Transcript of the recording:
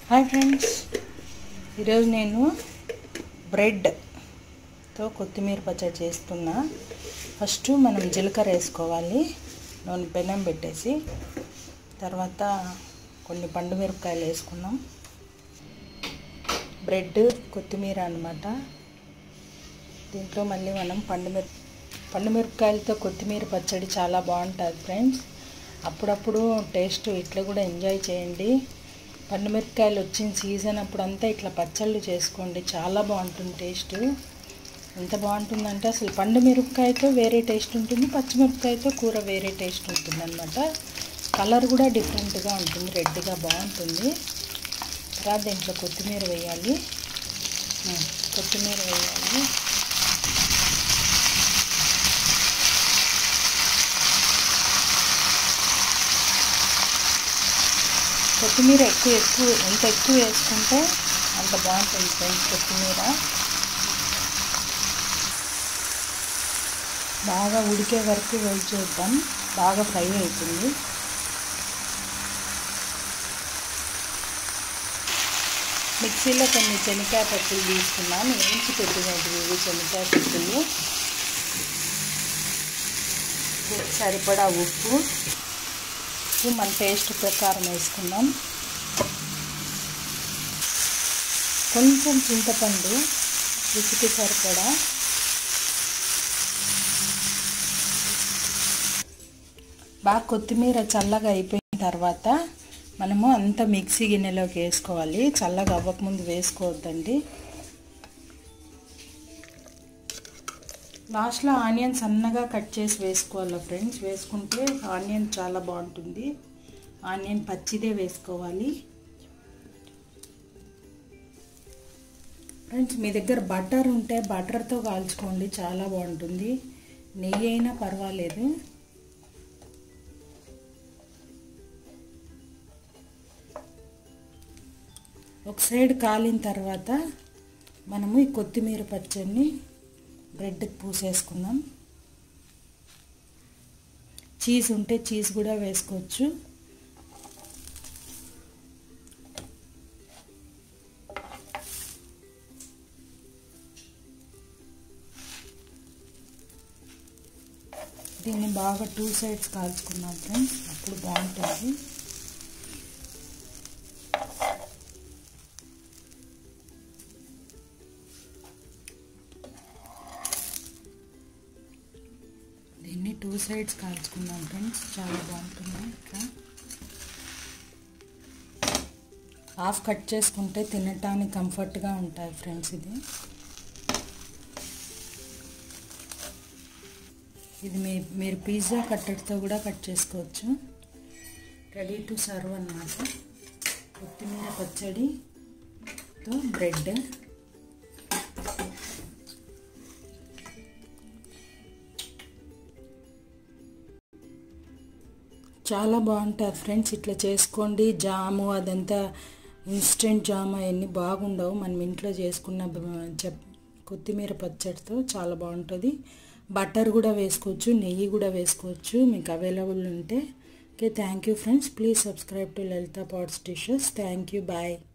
hi friends ఈరోజు నేను బ్రెడ్తో కొత్తిమీర పచ్చడి చేస్తున్నా ఫస్ట్ మనం జీలకర్ర వేసుకోవాలి నూనె పెనం పెట్టేసి తర్వాత కొన్ని పండు మిరపకాయలు వేసుకున్నాం బ్రెడ్ కొత్తిమీర అనమాట దీంట్లో మళ్ళీ మనం పండు మిరప పండు మిరపకాయలతో కొత్తిమీర పచ్చడి చాలా బాగుంటుంది ఫ్రెండ్స్ అప్పుడప్పుడు టేస్ట్ ఇట్లా కూడా ఎంజాయ్ చేయండి పండు మిరపకాయలు వచ్చిన సీజన్ అప్పుడంతా ఇట్లా పచ్చళ్ళు చేసుకోండి చాలా బాగుంటుంది టేస్ట్ ఎంత బాగుంటుందంటే అసలు పండు మిరపకాయతో వేరే టేస్ట్ ఉంటుంది పచ్చిమిరపకాయతో కూర వేరే టేస్ట్ ఉంటుంది అనమాట కలర్ కూడా డిఫరెంట్గా ఉంటుంది రెడ్గా బాగుంటుంది తర్వాత దీంట్లో కొత్తిమీర వేయాలి కొత్తిమీర వేయాలి కొత్తిమీర ఎక్కువ ఎక్కువ ఎంత ఎక్కువ వేసుకుంటే అంత బాగుంటుంది ఫ్రెండ్స్ కొత్తిమీర బాగా ఉడికే వరకు వెయిట్ చేద్దాం బాగా ఫ్రై అవుతుంది మిక్సీలో కొన్ని శనక్కాయ పప్పులు తీసుకున్నాను వేయించి పెట్టినట్టు ఇవి శనక్కాయ పప్పులు సరిపడా ఉప్పు ఉప్పు మన టేస్ట్ ప్రకారం వేసుకుందాం కొంచెం చింతపండు రుచికి సరిపడా బాగా కొత్తిమీర చల్లగా అయిపోయిన తర్వాత మనము అంత మిక్సీ గిన్నెలోకి వేసుకోవాలి చల్లగా అవ్వకముందు వేసుకోవద్దండి లాస్ట్లో ఆనియన్ సన్నగా కట్ చేసి వేసుకోవాలి ఫ్రెండ్స్ వేసుకుంటే ఆనియన్ చాలా బాగుంటుంది ఆనియన్ పచ్చిదే వేసుకోవాలి ఫ్రెండ్స్ మీ దగ్గర బటర్ ఉంటే బటర్తో కాల్చుకోండి చాలా బాగుంటుంది నెయ్యి అయినా పర్వాలేదు ఒక సైడ్ కాలిన తర్వాత మనము ఈ కొత్తిమీర పచ్చడిని బ్రెడ్కి పూసేసుకుందాం చీజ్ ఉంటే చీజ్ కూడా వేసుకోవచ్చు దీన్ని బాగా టూ సైడ్స్ కాల్చుకున్నాం ఫ్రెండ్స్ అప్పుడు బాగుంటుంది దీన్ని టూ సైడ్స్ కాల్చుకుందాం ఫ్రెండ్స్ చాలా బాగుంటుంది ఇట్లా హాఫ్ కట్ చేసుకుంటే తినటానికి కంఫర్ట్గా ఉంటాయి ఫ్రెండ్స్ ఇది ఇది మీ మీరు పిజ్జా కట్టెడ్తో కూడా కట్ చేసుకోవచ్చు రెడీ టు సర్వ్ అన్నమాట కొత్తిమీర పచ్చడితో బ్రెడ్ చాలా బాగుంటుంది ఫ్రెండ్స్ ఇట్లా చేసుకోండి జాము అదంతా ఇన్స్టెంట్ జామ్ అవన్నీ బాగుండవు మనం ఇంట్లో చేసుకున్న చెప్ కొత్తిమీర పచ్చడితో చాలా బాగుంటుంది బటర్ కూడా వేసుకోవచ్చు నెయ్యి కూడా వేసుకోవచ్చు మీకు అవైలబుల్ ఉంటే okay thank you friends please subscribe to Lalitha pots dishes thank you bye